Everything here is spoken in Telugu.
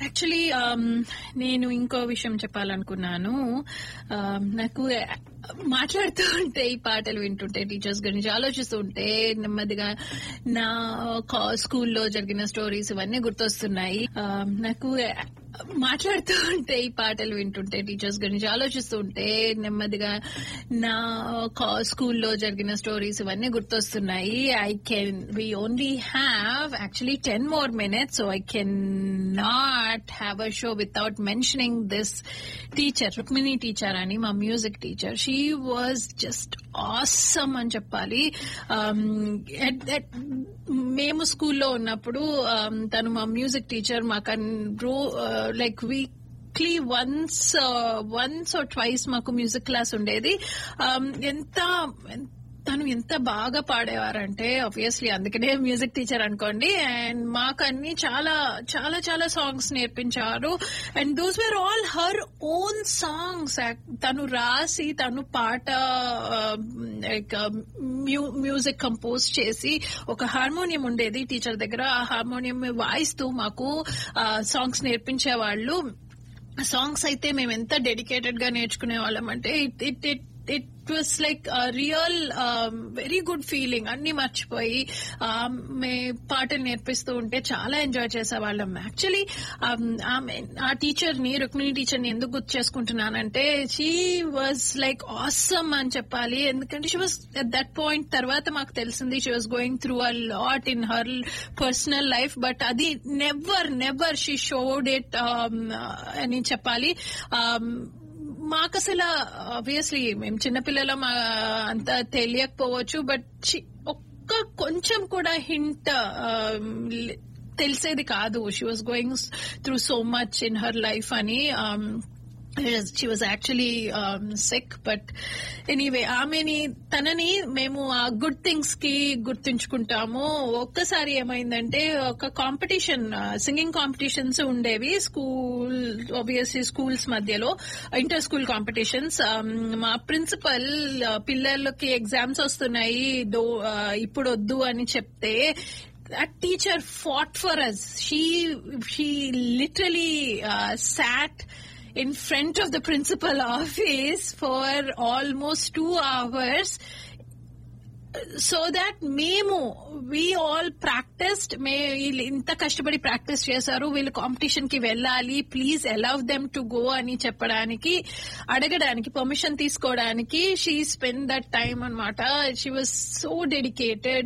యాక్చువల్లీ నేను ఇంకో విషయం చెప్పాలనుకున్నాను Um, నాకు మాట్లాడుతూ ఉంటే ఈ పాటలు వింటుంటే టీచర్స్ గురించి ఆలోచిస్తూ ఉంటే నెమ్మదిగా నా స్కూల్లో జరిగిన స్టోరీస్ ఇవన్నీ గుర్తొస్తున్నాయి Um, నాకు మాట్లాడుతూ ఉంటే ఈ పాటలు వింటుంటే టీచర్స్ గురించి ఆలోచిస్తూ ఉంటే నెమ్మదిగా నా స్కూల్లో జరిగిన స్టోరీస్ ఇవన్నీ గుర్తొస్తున్నాయి I can we only have actually ten more minutes so I can not have a show without mentioning this teacher Rukmini teacher అని మా music teacher she was just awesome అని చెప్పాలి Um, at- at- మేము స్కూల్లో ఉన్నప్పుడు um, తను మా మ్యూజిక్ టీచర్ మాకు like weekly once once or twice మాకు మ్యూజిక్ క్లాస్ ఉండేది Um, ఎంత తను ఎంత బాగా పాడేవారంటే ఆబ్వియస్లీ అందుకనే మ్యూజిక్ టీచర్ అనుకోండి అండ్ మాకు అన్ని చాలా చాలా చాలా సాంగ్స్ నేర్పించారు and those were all her own songs తను రాసి తను పాట మ్యూజిక్ కంపోజ్ చేసి ఒక హార్మోనియం ఉండేది టీచర్ దగ్గర ఆ హార్మోనియం వాయిస్తూ మాకు సాంగ్స్ నేర్పించేవాళ్ళు సాంగ్స్ అయితే మేము ఎంత డెడికేటెడ్ గా నేర్చుకునే వాళ్ళం అంటే it it it it was like real very good feeling అన్ని మర్చిపోయి మే పాటలు నేర్పిస్తూ ఉంటే చాలా ఎంజాయ్ చేసేవాళ్ళం యాక్చువల్లీ ఆ టీచర్ ని రుక్మిణి టీచర్ ని ఎందుకు గుర్తు చేసుకుంటున్నానంటే షీ వాజ్ లైక్ ఆసమ్ అని చెప్పాలి ఎందుకంటే she was at that point తర్వాత మాకు తెలిసింది she was going through a lot in her personal life but అది never never she showed it అని చెప్పాలి Um, మాకు అసలు ఆబ్వియస్లీ మేము చిన్నపిల్లలం ఆ, అంత తెలియకపోవచ్చు బట్ ఒక్క కొంచెం కూడా హింట్ తెలిసేది కాదు she was going through so much in her life అని she was actually sick but anyway ఆమెని తనని మేము ఆ గుడ్ థింగ్స్ కి గుర్తుంచుకుంటాము ఒక్కసారి ఏమైందంటే ఒక కాంపిటీషన్ సింగింగ్ కాంపిటీషన్స్ ఉండేవి స్కూల్ ఆబ్వియస్లీ స్కూల్స్ మధ్యలో ఇంటర్ స్కూల్ కాంపిటీషన్స్ మా ప్రిన్సిపల్ పిల్లలకి ఎగ్జామ్స్ వస్తున్నాయి దో ఇప్పుడు వద్దు అని చెప్తే that teacher fought for us. She she literally uh, sat in front of the principal office for almost two hours so that మేము వీ ఆల్ ప్రాక్టీస్డ్ మే వీళ్ళు ఇంత కష్టపడి ప్రాక్టీస్ చేశారు వీళ్ళు కాంపిటీషన్ కి వెళ్ళాలి please allow them to go అని చెప్పడానికి అడగడానికి పర్మిషన్ తీసుకోవడానికి షీ స్పెండ్ దట్ టైమ్ అనమాట షీ వాజ్ సో డెడికేటెడ్